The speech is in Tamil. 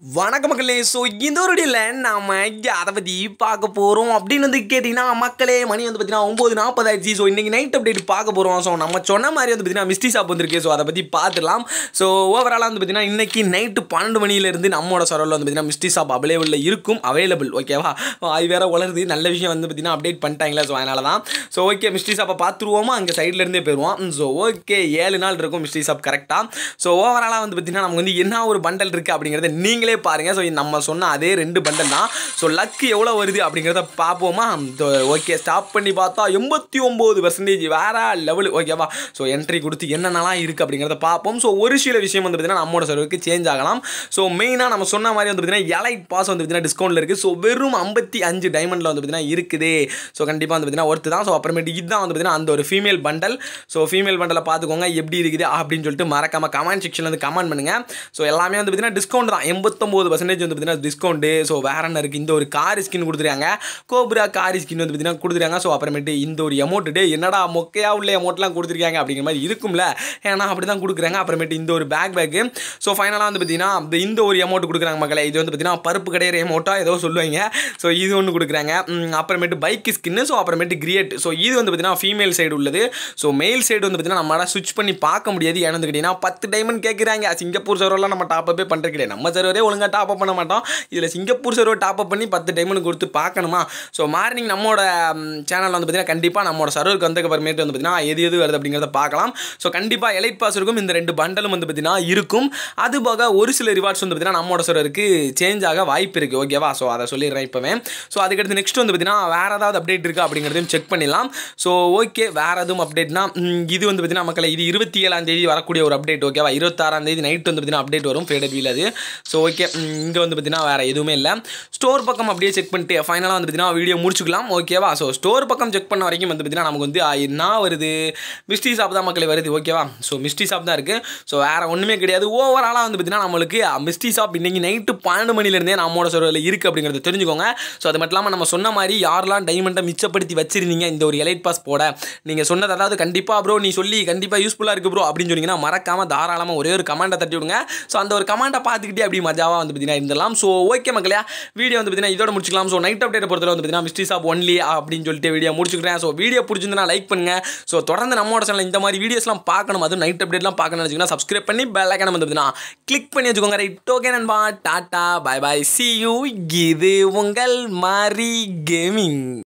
வணக்க மக்களே ஸோ இந்த ஒரு வீடியோவில் நாம் அதை பற்றி பார்க்க போகிறோம் அப்படின்னு வந்து கேட்டிங்கன்னா மக்களே மணி வந்து பார்த்தீங்கன்னா ஒம்பது நாற்பதாயிடுச்சு ஸோ இன்றைக்கி நைட் அப்டேட் பார்க்க போகிறோம் ஸோ நம்ம சொன்ன மாதிரி வந்து பார்த்தீங்கன்னா மிஸ்டி ஷாப் வந்திருக்கு ஸோ அதை பற்றி பார்த்துலாம் ஸோ ஓவராலாக வந்து பார்த்தீங்கன்னா இன்றைக்கி நைட்டு பன்னெண்டு மணிலேருந்து நம்மளோட சர்வரில் வந்து பார்த்தீங்கன்னா மிஸ்டி ஷாப் அவைலபிளில் இருக்கும் அவைலபிள் ஓகேவா அது வேறு வளருது நல்ல விஷயம் வந்து பார்த்தீங்கன்னா அப்டேட் பண்ணிட்டாங்களா ஸோ அதனால தான் ஸோ ஓகே மிஸ்டி ஷாப்பை பார்த்துருவோமா அங்கே சைட்லேருந்தே போயிடுவோம் ஸோ ஓகே ஏழு நாள் இருக்கும் மிஸ்டி ஷாப் கரெக்டாக ஸோ ஓவராலாக வந்து பார்த்தீங்கன்னா நமக்கு வந்து என்ன ஒரு பண்டல் இருக்குது அப்படிங்கிறத நீங்களே பாருங்கள் ஸோ நம்ம சொன்ன அதே ரெண்டு பண்டல் தான் ஸோ லக்கு எவ்வளோ வருது அப்படிங்கிறத பார்ப்போமா ஓகே ஸ்டாப் பண்ணி பார்த்தா எண்பத்தி ஒம்பது பர்சன்டேஜ் வேற லெவல் ஓகேவா ஸோ என்ட்ரி கொடுத்து என்னென்னலாம் இருக்குது அப்படிங்கிறத பார்ப்போம் ஸோ ஒரு சில விஷயம் வந்து பார்த்தீங்கன்னா நம்மளோட சர்வருக்கு சேஞ்ச் ஆகலாம் ஸோ மெயினாக நம்ம சொன்ன மாதிரி வந்து பார்த்தீங்கன்னா எலைட் பாஸ் வந்து பார்த்தீங்கன்னா டிஸ்கவுண்ட்டில் இருக்குது ஸோ வெறும் ஐம்பத்தி அஞ்சு டைமண்டில் வந்து பார்த்தீங்கன்னா இருக்குது ஸோ கண்டிப்பாக வந்து பார்த்தீங்கன்னா ஒர்த்து தான் ஸோ அப்புறமேட்டு இதுதான் வந்து பார்த்தீங்கன்னா அந்த ஒரு ஃபீமேல் பண்டல் ஸோ ஃபீமேல் பண்டலை பார்த்துக்கோங்க எப்படி இருக்குது அப்படின்னு சொல்லிட்டு மறக்காம கமெண்ட் செக்ஷனில் வந்து கமெண்ட் பண்ணுங்கள் ஸோ எல்லாமே வந்து பார்த்தீங்கன்னா டிஸ்கவுண்ட் தான் எண்பத்தொம்போது பர்சன்டேஜ் வந்து பார்த்தீங்கன்னா டிஸ்கவுண்ட்டு ஸோ வேற என்ன இருக்குது இந்த ஒரு கார் ஸ்கின் கொடுத்துருக்காங்க கோப்ரா கார் ஸ்கின் வந்து பார்த்தீங்கன்னா கொடுத்துருக்காங்க ஸோ அப்புறமேட்டு இந்த ஒரு அமௌண்ட் டே என்னடா மொக்கையா உள்ள அமௌண்ட்லாம் கொடுத்துருக்காங்க அப்படிங்கிற மாதிரி இருக்கும்ல ஏன்னா அப்படி தான் கொடுக்குறாங்க அப்புறமேட்டு இந்த ஒரு பேக் பேக்கு ஸோ ஃபைனலாக வந்து பார்த்தீங்கன்னா இந்த இந்த ஒரு அமௌண்ட் கொடுக்குறாங்க மக்களே இது வந்து பார்த்தீங்கன்னா பருப்பு கிடையிற அமௌண்ட்டாக ஏதோ சொல்லுவாங்க ஸோ இது ஒன்று கொடுக்குறாங்க ம், அப்புறமேட்டு பைக் ஸ்கின்னு ஸோ அப்புறமேட்டு கிரியேட் ஸோ இது வந்து பார்த்தீங்கன்னா ஃபீமேல் சைடு உள்ளது ஸோ மேல் சைடு வந்து பார்த்தீங்கன்னா நம்மளால் ஸ்விட்ச் பண்ணி பார்க்க முடியாது ஏன்னு வந்து கேட்டிங்கன்னா பத்து டைமண்ட் கேட்குறாங்க சிங்கப்பூர் சர்வரெலாம் நம்ம டாப் அப்பே பண்ணுறது கிடையாது நம்ம சர்வரே ஒழுங்காக டாப் அப் பண்ண மாட்டோம் இதில் சிங்கப்பூர் சர்வர் டாப் அப் பண்ணி பத்து டைமண்ட் கொடுத்து பார்க்கணுமா ஸோ மார்னிங் நம்மளோட சேனலில் வந்து பார்த்தீங்கன்னா கண்டிப்பாக நம்மளோட சர்வருக்கு வந்ததுக்கு அப்புறமேட்டு வந்து பார்த்தீங்கன்னா எது எது வருது அப்படிங்கிறத பார்க்கலாம் ஸோ கண்டிப்பாக எலைட் பாஸ் இருக்கும் இந்த ரெண்டு பண்டலும் வந்து பார்த்தீங்கன்னா இருக்கும் அது போக ஒரு சில ரிவார்ட்ஸ் வந்து பார்த்தீங்கன்னா நம்மளோட சர்வருக்கு சேஞ்ச் ஆக வாய்ப்பு இருக்குது ஓகேவா ஸோ அதை சொல்லிடுறேன் இப்போவே ஸோ அதுக்கடுத்து நெக்ஸ்ட் வந்து பார்த்தீங்கன்னா வேறு ஏதாவது அப்டேட் இருக்குது அப்படிங்கிறதையும் செக் பண்ணிடலாம் ஸோ ஓகே வேறு எதுவும் அப்டேட்னா ம், இது வந்து பார்த்தீங்கன்னா மக்களை இது இருபத்தி ஏழாம் தேதி வரக்கூடிய ஒரு அப்டேட் ஓகேவா இருபத்தாறாம் தேதி நைட் வந்து பார்த்தீங்கன்னா அப்டேட் வரும் ஃபேடட் வீல் அது ஸோ ஓகே இங்கே வந்து பார்த்தீங்கன்னா வேறு எதுவுமே இல்லை ஸ்டோர் பக்கம் அப்படியே செக் பண்ணிட்டு ஃபைனலாக வந்து பார்த்தீங்கன்னா வீடியோ முடிச்சுக்கலாம் ஓகேவா ஸோ ஸ்டோர் பக்கம் செக் பண்ண வரைக்கும் வந்து பார்த்தீங்கன்னா நமக்கு வந்து ஆ, என்ன வருது மிஸ்டி ஷாப் தான் மக்களே வருது ஓகேவா ஸோ மிஸ்டி ஷாப் தான் இருக்குது ஸோ வேறு ஒன்றுமே கிடையாது ஓவராலாக வந்து பார்த்தீங்கன்னா நம்மளுக்கு மிஸ்டி ஷாப் இன்றைக்கி நைட்டு பன்னெண்டு மணிலேருந்தே நம்மளோட சர்வரில் இருக்குது அப்படிங்கிறத தெரிஞ்சுக்கோங்க ஸோ அது மட்டும் இல்லாமல் நம்ம சொன்ன மாதிரி யாரெல்லாம் டைமண்டை மிச்சப்படுத்தி வச்சிருந்தீங்க இந்த ஒரு எலைட் பாஸ் போட நீங்கள் சொன்னது அதாவது கண்டிப்பாக ப்ரோ நீ சொல்லி கண்டிப்பாக யூஸ்ஃபுல்லாக இருக்குது ப்ரோ அப்படின்னு சொன்னீங்கன்னா மறக்காமல் தாராளமாக ஒரே ஒரு கமெண்ட்டை தட்டி விடுங்க ஸோ அந்த ஒரு கமெண்ட்டை பார்த்துக்கிட்டே அப்படி மஜாவாக வந்து பார்த்தீங்கன்னா இருந்தலாம் ஸோ ஓகே மக்களே வீடியோ வந்து பார்த்தீங்கன்னா இதோட முடிச்சுக்கலாம் ஸோ நைட் அப்டேட் பொறுத்தவரை வந்து பார்த்தீங்கன்னா மிஸ்டி ஷாப் ஒன்லி அப்படின்னு சொல்லிட்டு வீடியோ முடிச்சுக்கிறேன் ஸோ வீடியோ பிடிச்சிருந்தா லைக் பண்ணுங்க ஸோ தொடர்ந்து நம்மளோட சேனல் இந்த மாதிரி வீடியோஸ்லாம் பார்க்கணும் அதுவும் நைட் அப்டேட்லாம் பார்க்கணும்னு வச்சுக்கோங்க சப்ஸ்கிரைப் பண்ணி பெல் ஐக்கான வந்து பார்த்தீங்கன்னா கிளிக் பண்ணி வச்சுக்கோங்க ரைட் ஓகே நண்பா tata bye bye see you இது உங்கள் மாரி கேமிங்